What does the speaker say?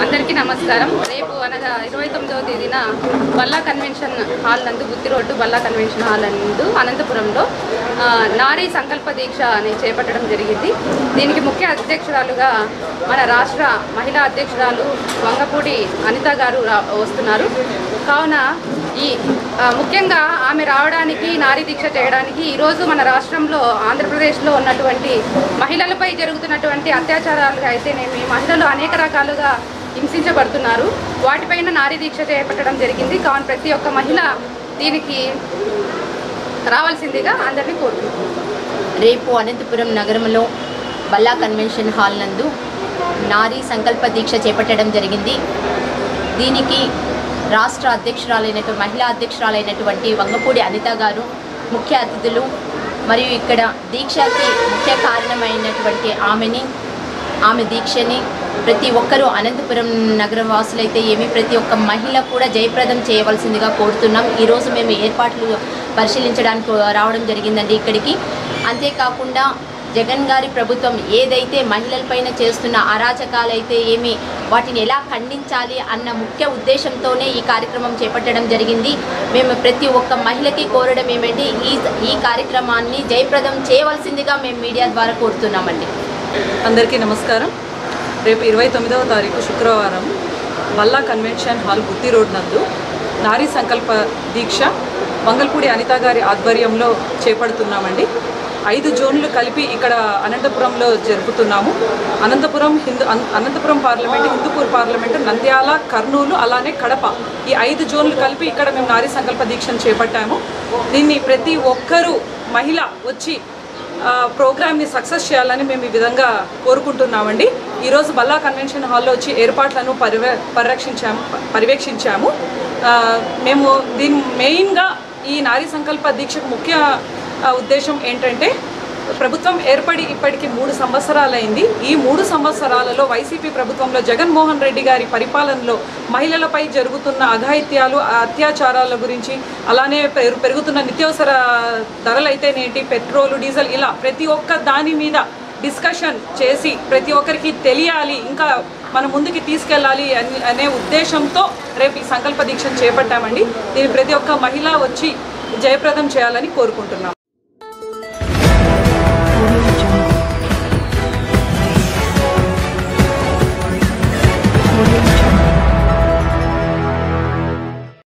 అందరికీ నమస్కారం రేపు అనగా ఇరవై తొమ్మిదవ తేదీన బల్లా కన్వెన్షన్ హాల్ నందు Gutti road Balla convention hall నందు అనంతపురంలో ఆ, నారీ సంకల్ప దీక్ష అని చేపట్టడం జరిగింది దీనికి ముఖ్య అధ్యక్షురాలుగా మన రాష్ట్ర మహిళా అధ్యక్షురాలు వంగపూడి అనిత గారు రా- వస్తున్నారు కావున ఈ ఆ, ముఖ్యంగా ఆమె రావడానికి నారీ దీక్ష చేయడానికి ఈరోజు మన రాష్ట్రంలో ఆంధ్రప్రదేశ్లో ఉన్నటువంటి మహిళలపై జరుగుతున్నటువంటి అత్యాచారాలు అయితేనేమి మహిళలు అనేక రకాలుగా హింసించబడుతున్నారు వాటిపైన నారీ దీక్ష చేపట్టడం జరిగింది కావున ప్రతి ఒక్క మహిళ దీనికి రావాల్సిందిగా అందరినీ కోరుతున్నాను రేపు అనంతపురం నగరంలో బల్లా కన్వెన్షన్ హాల్ నందు నారీ సంకల్ప దీక్ష చేపట్టడం జరిగింది దీనికి రాష్ట్ర అధ్యక్షురాలైనటువంటి మహిళా అధ్యక్షురాలైనటువంటి వంగపూడి అనిత గారు ముఖ్య అతిథులు మరియు ఇక్కడ దీక్షకి ముఖ్య కారణమైనటువంటి ఆమెని ఆమె దీక్షని ప్రతి ఒక్కరూ అనంతపురం నగర వాసులైతే ఏమి ప్రతి ఒక్క మహిళ కూడా జయప్రదం చేయవలసిందిగా కోరుతున్నాం ఈరోజు మేము ఏర్పాట్లు పరిశీలించడానికి రావడం జరిగిందండి ఇక్కడికి అంతేకాకుండా జగన్ గారి ప్రభుత్వం ఏదైతే మహిళలపైన చేస్తున్న అరాచకాలైతే ఏమి వాటిని ఎలా ఖండించాలి అన్న ముఖ్య ఉద్దేశంతోనే ఈ కార్యక్రమం చేపట్టడం జరిగింది మేము ప్రతి ఒక్క మహిళకి కోరడం ఏమంటే ఈ ఈ కార్యక్రమాన్ని జయప్రదం చేయవలసిందిగా మేము మీడియా ద్వారా కోరుతున్నామండి అందరికీ నమస్కారం రేపు ఇరవై తొమ్మిదవ తారీఖు శుక్రవారం Balla convention hall Buddhi road నందు నారీ సంకల్ప దీక్ష మంగళపూడి అనిత గారి ఆధ్వర్యంలో చేపడుతున్నామండి ఐదు జోన్లు కలిపి ఇక్కడ అనంతపురంలో జరుపుతున్నాము అనంతపురం హిందూ అన్- అనంతపురం పార్లమెంట్ హిందూపూర్ పార్లమెంట్ నంద్యాల కర్నూలు అలానే కడప ఈ ఐదు జోన్లు కలిపి ఇక్కడ మేము నారీ సంకల్ప దీక్షను చేపట్టాము దీన్ని ప్రతి ఒక్కరూ మహిళ వచ్చి ఆ, ప్రోగ్రామ్ని సక్సెస్ చేయాలని మేము ఈ విధంగా కోరుకుంటున్నామండి ఈరోజు బల్లా కన్వెన్షన్ హాల్లో వచ్చి ఏర్పాట్లను పరివే పరిరక్షించాము పర్యవేక్షించాము ఆ, మేము దీని మెయిన్గా ఈ నారీ సంకల్ప దీక్షకు ముఖ్య ఆ, ఉద్దేశం ఏంటంటే ప్రభుత్వం ఏర్పడి ఇప్పటికి మూడు సంవత్సరాలైంది ఈ మూడు సంవత్సరాలలో వైసీపీ ప్రభుత్వంలో జగన్మోహన్ రెడ్డి గారి పరిపాలనలో మహిళలపై జరుగుతున్న అఘాయిత్యాలు అత్యాచారాల గురించి అలానే పెరు- పెరుగుతున్న నిత్యావసర ధరలైతేనేంటి పెట్రోలు డీజిల్ ఇలా ప్రతి ఒక్క దాని మీద డిస్కషన్ చేసి ప్రతి ఒక్కరికి తెలియాలి ఇంకా మన ముందుకి తీసుకెళ్ళాలి అని అనే ఉద్దేశంతో రేపు ఈ సంకల్ప దీక్షను చేపట్టామండి దీన్ని ప్రతి ఒక్క మహిళ వచ్చి జయప్రదం చేయాలని కోరుకుంటున్నాం Audio Jungle.